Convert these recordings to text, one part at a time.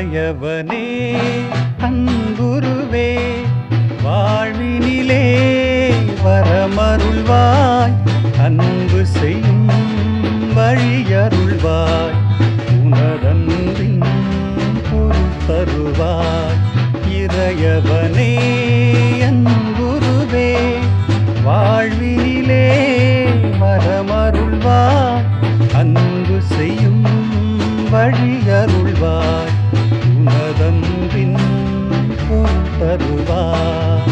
இறையவனே அன்புருவே வாழ்வினிலே வரமருள்வாய் அன்பு செய்யும் வழியருள்வாய் உனதன்பின் பொருள் தருவாய் இறையவனே அன்புருவே வாழ்வினிலே வரமருள்வாய் அன்பு செய்யும் வழியருள்வாய் உனதன்பின் பொருள் தருவாய்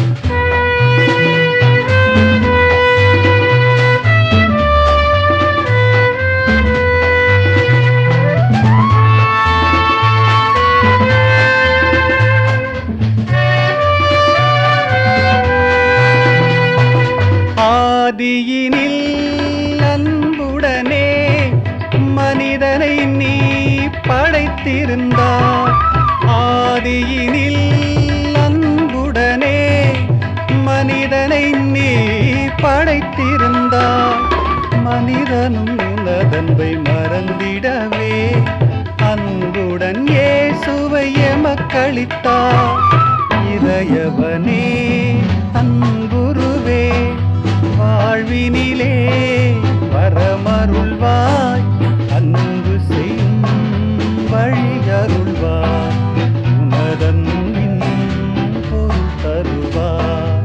ஆதியினில் அன்புடனே மனிதனை நீ படைத்திருந்தாய் ஆதியினில் அன்புடனே மனிதனை நீ படைத்திருந்தாய் மனிதனும் உனதன்பை மறந்திடவே அன்புடன் இயேசுவை எமக்களித்தார் இறையவனே அன்புருவே வாழ்வினிலே வரமருள்வாய் அன்பு செய்யும் வழியருள்வாய் உனதன்பின் பொருள் தருவாய்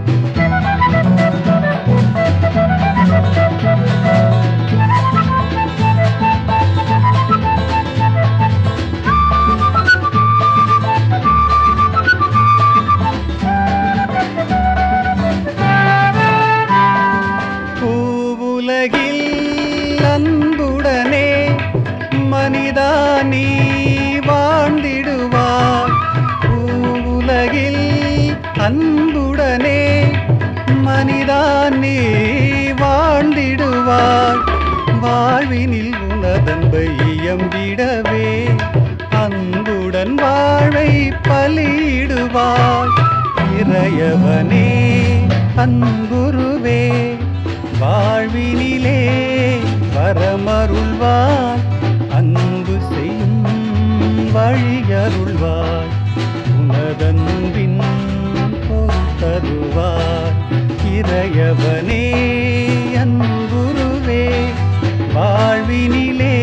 பூவுலகில் அன்புடனே மனிதா நீ வாழ்ந்திடுவாய் பூவுலகில் அன்புடனே மனிதா நீ வாழ்ந்திடுவாய் வாழ்வினில் உனதன்பை இயம்பிடவே அன்புடன் வாழ்வை பலியிடுவாய் இறையவனே அன்புருவே வாழ்வினிலே வரமருள்வாய் அன்பு செய்யும் வழியருள்வாய் உனதன்பின் பொருள் தருவாய் இறையவனே அன்புருவே வாழ்வினிலே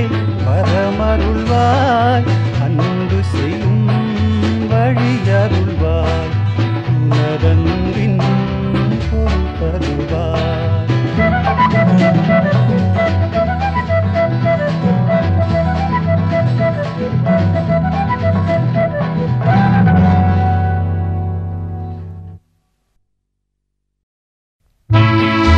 வரமருள்வாய் அன்பு செய்யும் வழியருள்வாய் உனதன்பின் பொருள் தருவாய் Thank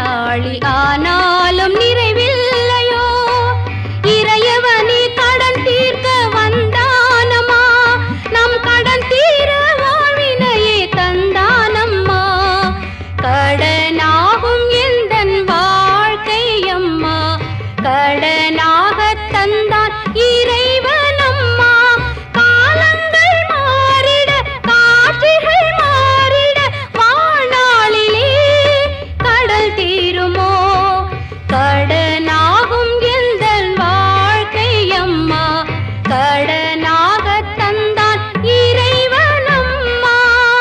கடனாளி ஆனாலும் நிறைவில்லையோ இறையவனே கடன் தீர்க்க வந்தானம்மா நம் கடன் தீர வாழ்வினையே தந்தானம்மா கடனாகும் எந்தன் வாழ்க்கை அம்மா கடனாக தந்தான் இறைவனம்மா காலங்கள் மாறிட காட்சிகள் மாறிட வாழ்நாளிலே கடல் தீருமோ கடனாகும் எந்தன் வாழ்க்கை அம்மா கடனாக தந்தான் இறைவனம்மா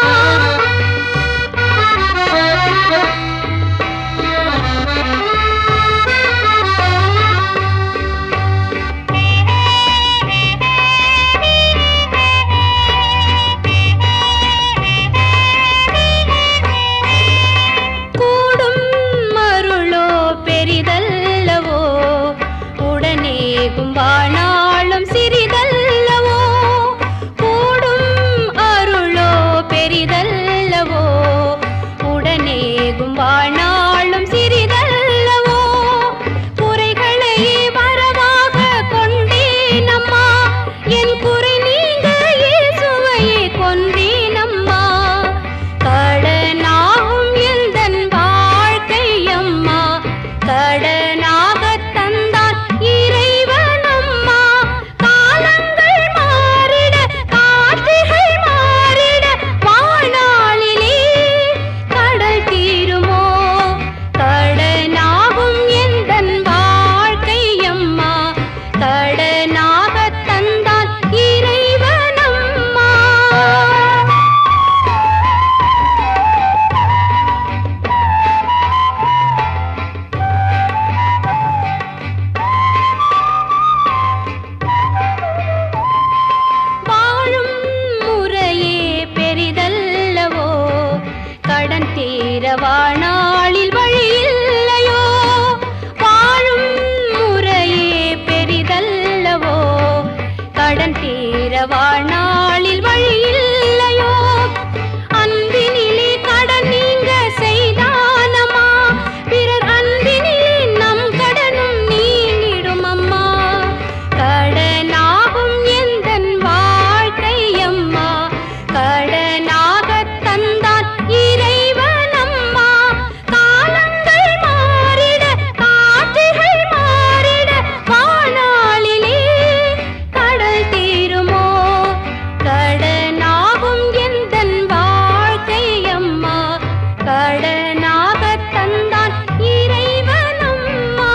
கூடும் மருளோ பெரிதல்லவோ உடனேகும் வாணாளும் சிறிதல்லவோ கூடும் அருளோ பெரிதல்லவோ உடனேகும் வாணாளும் சிறிதல்லவோ குறைகளையே வரவாக கொண்டேனம்மா என் குறை நீங்க இயேசுவையே கொன்றேனம்மா கடனாகும் எந்தன் வாழ்க்கை அம்மா கடனாக தந்தான் இறைவனம்மா காலங்கள் மாறிட காட்சிகள் மாறிட வாழ்நாளிலே கடல் தீருமோ கடனாகும் எந்தன் வாழ்க்கை அம்மா கடனாக தந்தான் இறைவனம்மா வாழும் முறையே பெரிதல்லவோ கடன் தீர வாழ்நாளில் வழியில்லையோ வாழும் முறையே பெரிதல்லவோ கடன் தீர வாழ்நாளில் வழியில்லையோ அன்பினிலே கடன் நீங்க செய்தானம்மா பிறர் அன்பினிலே நம் கடனும் நீங்கிடும் அம்மா கடனாகும் எந்தன் வாழ்க்கை அம்மா கடனாக தந்தான் இறைவனம்மா காலங்கள் மாறிட காட்சிகள் மாறிட வாணாளிலே கடல் தீருமோ கடனாகும் எந்தன் வாழ்க்கை அம்மா கடனாக தந்தான் இறைவனம்மா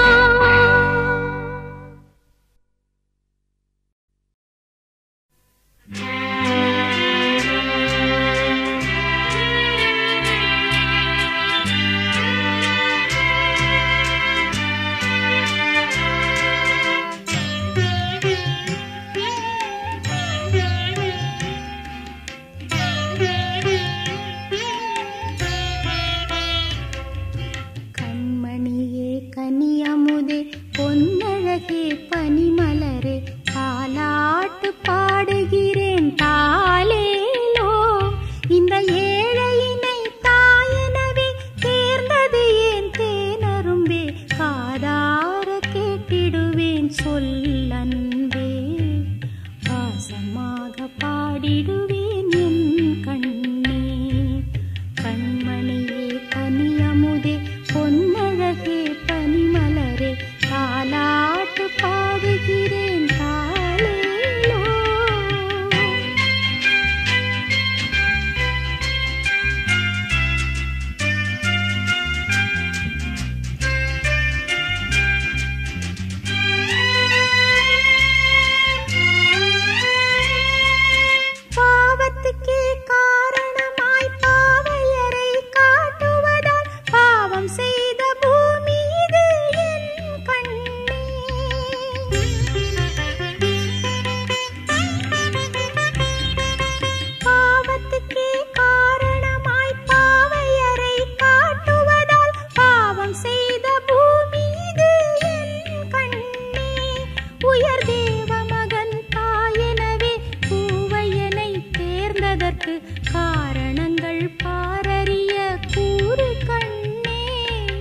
கண்மணியே கனியமுதே பொன்னழகே பனிமலரே தாலாட்டு பாடுகிறேன் தாலேலோ இந்த ஏழையினை தாயனவே தேர்ந்தது ஏன் தேனரும்பே காதார கேட்டிடுவேன் சொல்லன்பே பாசமாக பாடிடுவேன் என் கண்ணே கண்மணியே கனியமுதே பொன்னழகே பனிமலரே தாலாட்டு பாடுகிறேன் தாலேலோ பாவத்துக்கே காரணமாய் பாவையரை காட்டுவதால் பாவம் செய்த பூமி இது என் கண்ணே பாவத்துக்கே காரணமாய் பாவையரை காட்டுவதால் பாவம் செய்த பூமி இது என் கண்ணே உயர் தேவ மகன் தாயெனவே பூவையனை தேர்ந்ததற்கு காரணங்கள் பாரறிய கூறு கண்ணே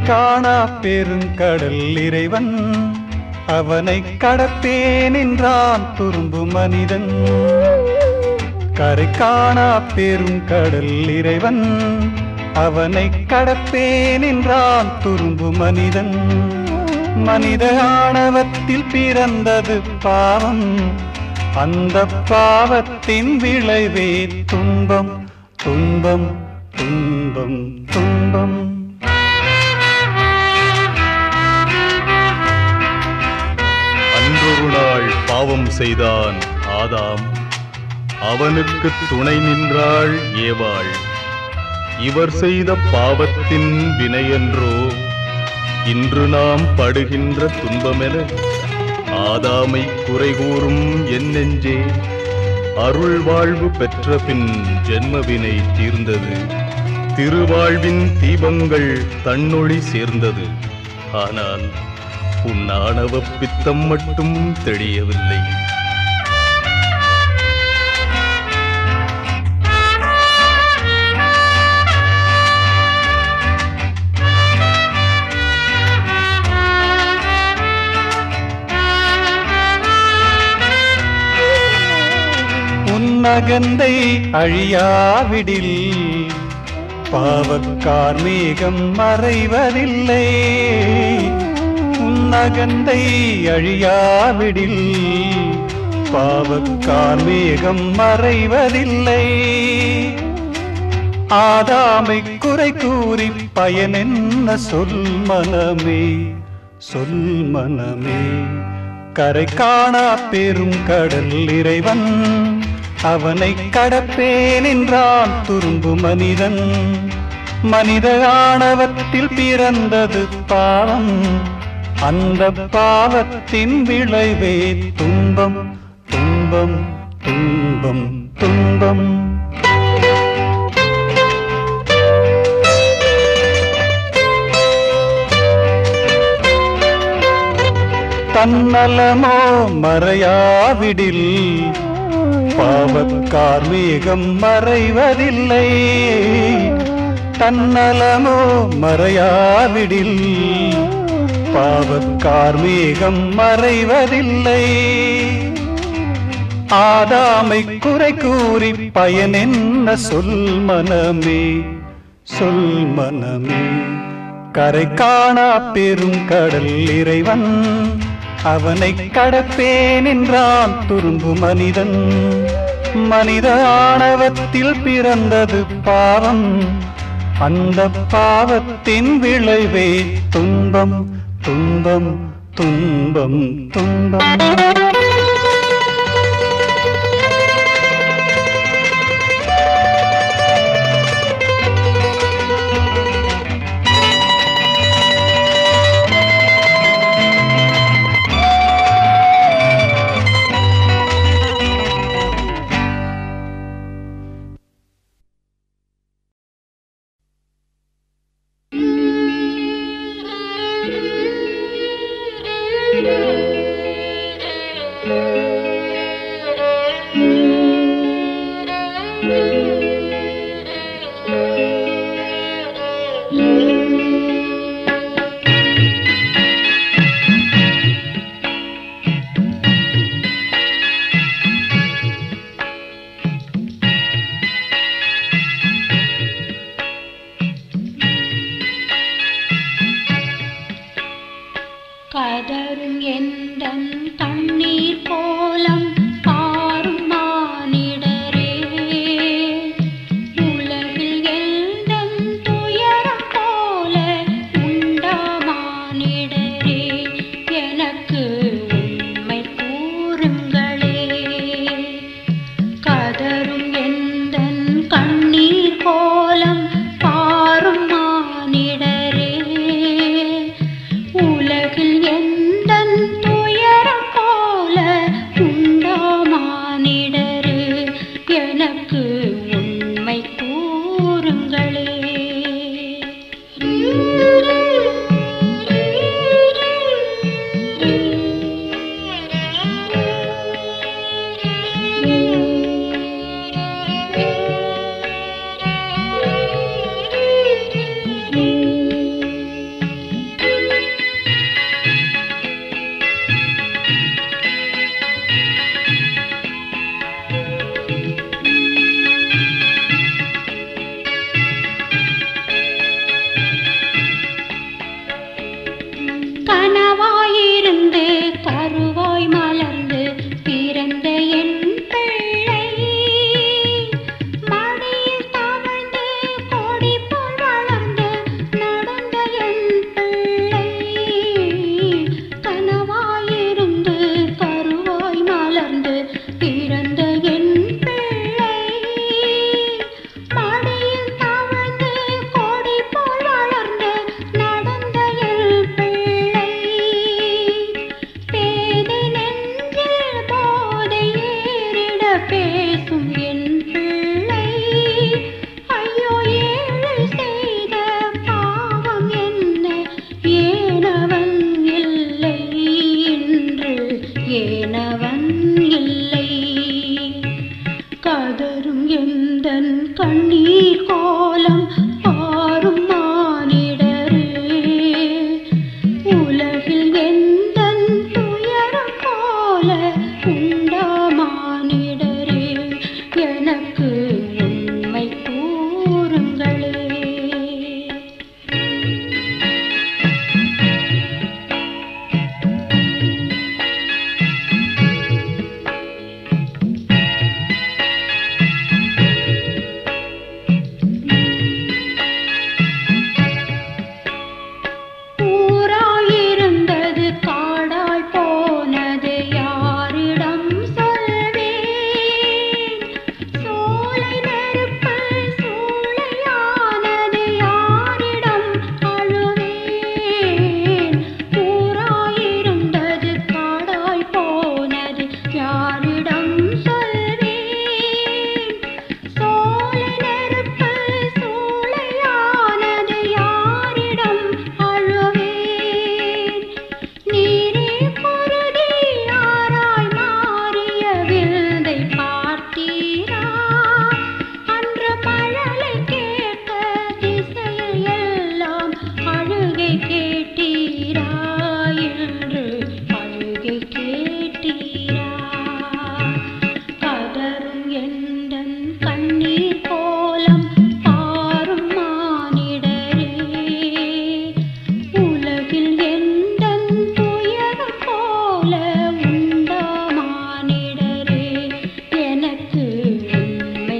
காணா பெருங்கடல் இறைவன் அவனை கடப்பேன் என்றான் துரும்பு மனிதன் கரை காணா பெருங்கடல் இறைவன் அவனை கடப்பேன் என்றான் துரும்பு மனிதன் மனித ஆணவத்தில் பிறந்தது பாவம் அந்த பாவத்தின் விளைவே துன்பம் துன்பம் துன்பம் துன்பம் அன்றொரு நாள் பாவம் செய்தான் ஆதாம் அவனுக்கு துணை நின்றாள் ஏவாள் இவர் செய்த பாவத்தின் வினையன்றோ இன்று நாம் படுகின்ற துன்பமென ஆதாமை குறை கூறும் என் நெஞ்சே அருள் வாழ்வு பெற்ற பின் ஜென்மவினை தீர்ந்தது திருவாழ்வின் தீபங்கள் தன்னொளி சேர்ந்தது ஆனால் உன் ஆணவ பித்தம் மட்டும் தெளியவில்லை உன்னகந்தை அழியாவிடில் பாவக்கார் மேகம் மறைவதில்லை உன்னகந்தை அழியாவிடில் பாவக்கார் மேகம் மறைவதில்லை ஆதாமை குறை கூறி பயனென்ன சொல் மனமே சொல் மனமே கரை காணா பெரும் கடல் இறைவன் அவனை கடப்பேன் என்றான் துரும்பு மனிதன் மனித ஆணவத்தில் பிறந்தது பாவம் அந்த பாவத்தின் விளைவே துன்பம் துன்பம் துன்பம் துன்பம் தன்னலமோ மறையாவிடில் பாவக்கார் மேகம் மறைவதில்லை தன்னலமோ மறையாவிடில் பாவக்கார் மேகம் மறைவதில்லை ஆதாமை குறை கூறி பயனென்ன சொல் மனமே சொல் மனமே கரை காணா பெரும் கடல் இறைவன் அவனை கடப்பேன் என்றான் துரும்பு மனிதன் மனித ஆணவத்தில் பிறந்தது பாவம் அந்த பாவத்தின் விளைவே துன்பம் துன்பம் துன்பம் துன்பம் Thank you. பேசும் என் பிள்ளை ஐயோ ஏழை செய்த பாவம் என்ன ஏனவன் இல்லை இன்று ஏனவன் இல்லை கதரும் எந்தன் கண்ணீர் கோலம் பாரும் மானிடரே உலகில் எந்தன் துயரம் போல உண்டா மானிடரே எனக்கு உண்மை கூறுங்களே ஊராயிருந்தது காடாய் போனது யாரிடம் சொல்வேன் சோலை நெருப்பு சூளையானது யாரிடம் அழுவேன் ஊராயிருந்தது காடாய் போனது யாரிடம் சொல்வேன் சோலை நெருப்பு சூளையானது யாரிடம் அழுவேன் நீரே குருதி யாராய் மாறிய விருதை பார்த்தீரா அன்று மழலை கேட்ட திசையில் எல்லாம் அழுகை கேட்டீரா என்று அழுகை கேட்டீரா கதரும் எந்தன் கண்ணீர் கோலம் பாரும் மானிடரே உலகில் எந்தன் துயரம் போல உண்டா மானிடரே எனக்கு உண்மை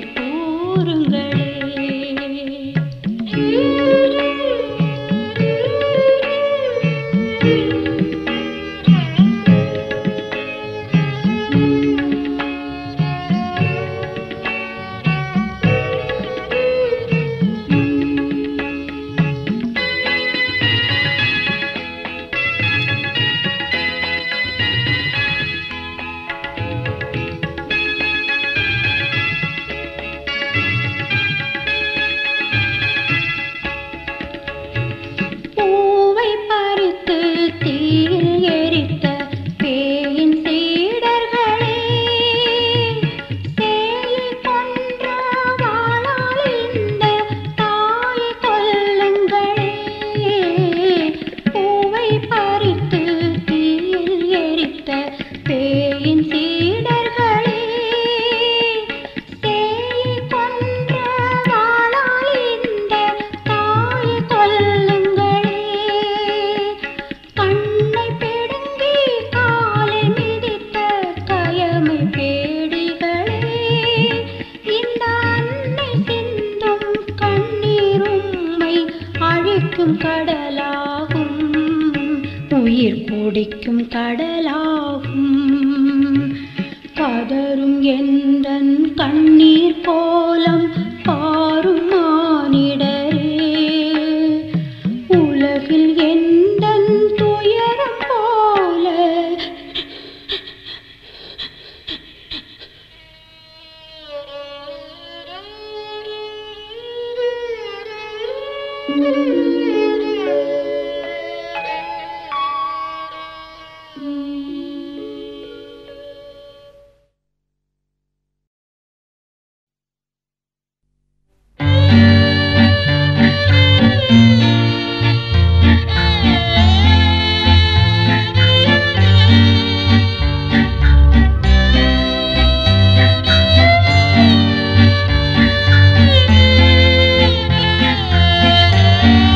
பூவை பறித்து தீயில் எரித்த பேயின் சீடர்களே சேயை கொன்ற வாளால் இந்த தாயை கொல்லுங்களே பூவை பறித்து தீயில் எரித்த பேயின் சீடர்களே சேயை கொன்ற வாளால் இந்த தாயை கொல்லுங்களே கண்ணை பிடுங்கி காலை மிதித்த கயமை பேடிகளே இந்த அன்னை சிந்தும் கண்ணீர் உம்மை அழிக்கும் கடலாகும் உயிர் குடிக்கும் கடலாகும் கதரும் எந்தன் கண்ணீர் கோலம் பாரும் மானிடரே உலகில் எந்தன் துயரம் போல Thank you.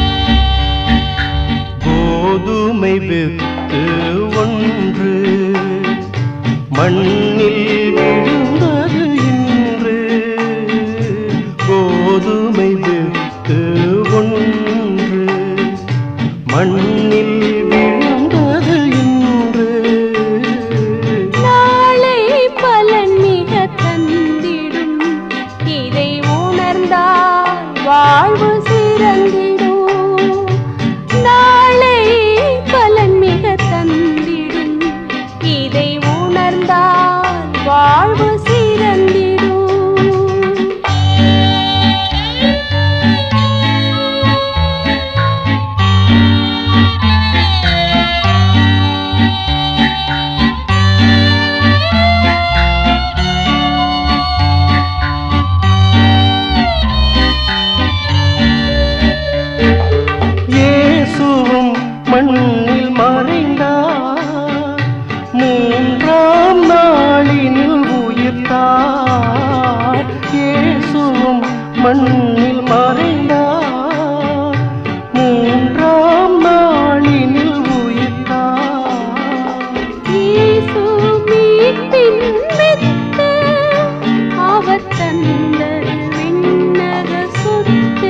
மண்ணில் மறைந்தார் மூன்றாம் நாளினில் உயிர்த்தார் இயேசு மீட்பின் மெத்து, அவர் தந்தது விண்ணக சொத்து.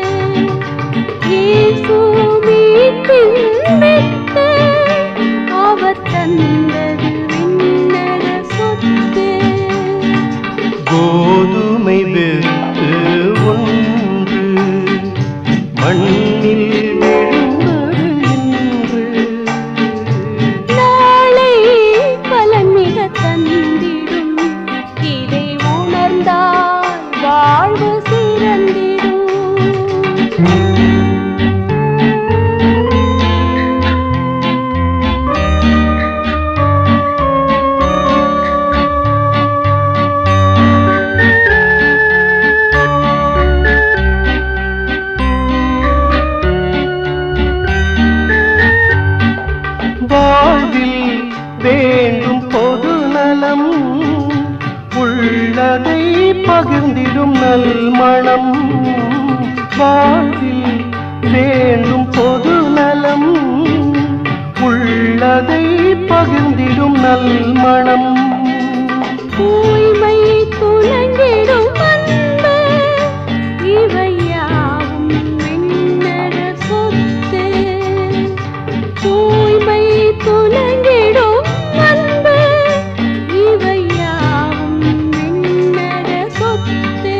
இயேசு மீட்பின் மெத்து, அவர் தந்தது விண்ணக சொத்து. கோதுமை வித்து ஒன்று மண்ணில் விழுந்தது இன்று நாளை பலன் மிக தந்திடும் இதை உணர்ந்தால் வாழ்வு சிறந்திடும் வாழ்வில் வேண்டும் பொது நலம் உள்ளதை பகிர்ந்திடும் நல்மணம் வாழ்வில் வேண்டும் பொது நலம் உள்ளதை பகிர்ந்திடும் நல்மணம் தூய்மை துலங்கிடும் அன்பு இவையாவும் விண்ணக சொத்து தூய்மை துலங்கிடும் அன்பு இவையாவும் விண்ணக சொத்து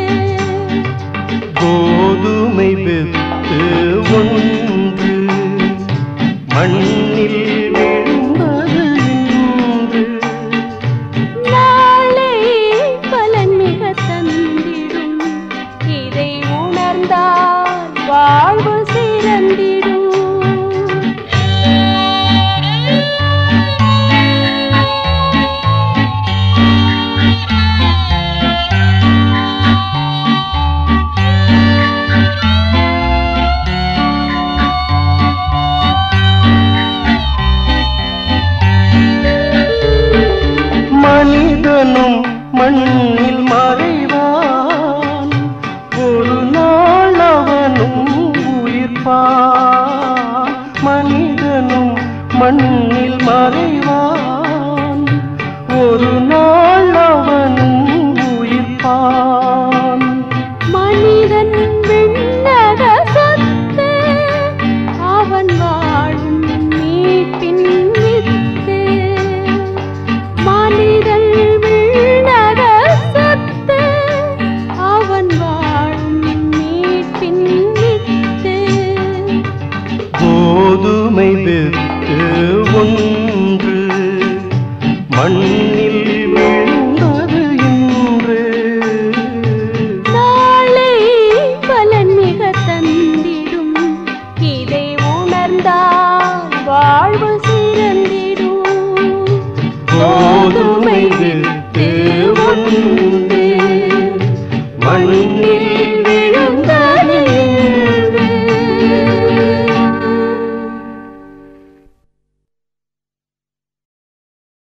கோதுமை வித்து ஒன்று மண்ணில் விழுந்தது இன்று நாளை பலன் மிக தந்திடும் இதை உணர்ந்தால் வாழ்வு சிறந்திடும் மனிதனும் மண்ணில் மறைவான் ஒரு நாள் அவனும் உயிர்ப்பான் மனிதனும் மண்ணில் மறைவான் ஒரு நாள் அவனும் உயிர்ப்பான் மனிதன் விண்ணக சொத்து அவன் வாழும் மீட்பின் வித்து மனிதன் விண்ணக சொத்து அவன் வாழும் மீட்பின் வித்து கோதுமை வித்து ஒன்று மண்ணில் விழுந்தது இன்று நாளை பலன் மிக தந்திடும் இதை உணர்ந்தால் வாழ்வு சிறந்திடும் கோதுமை வித்து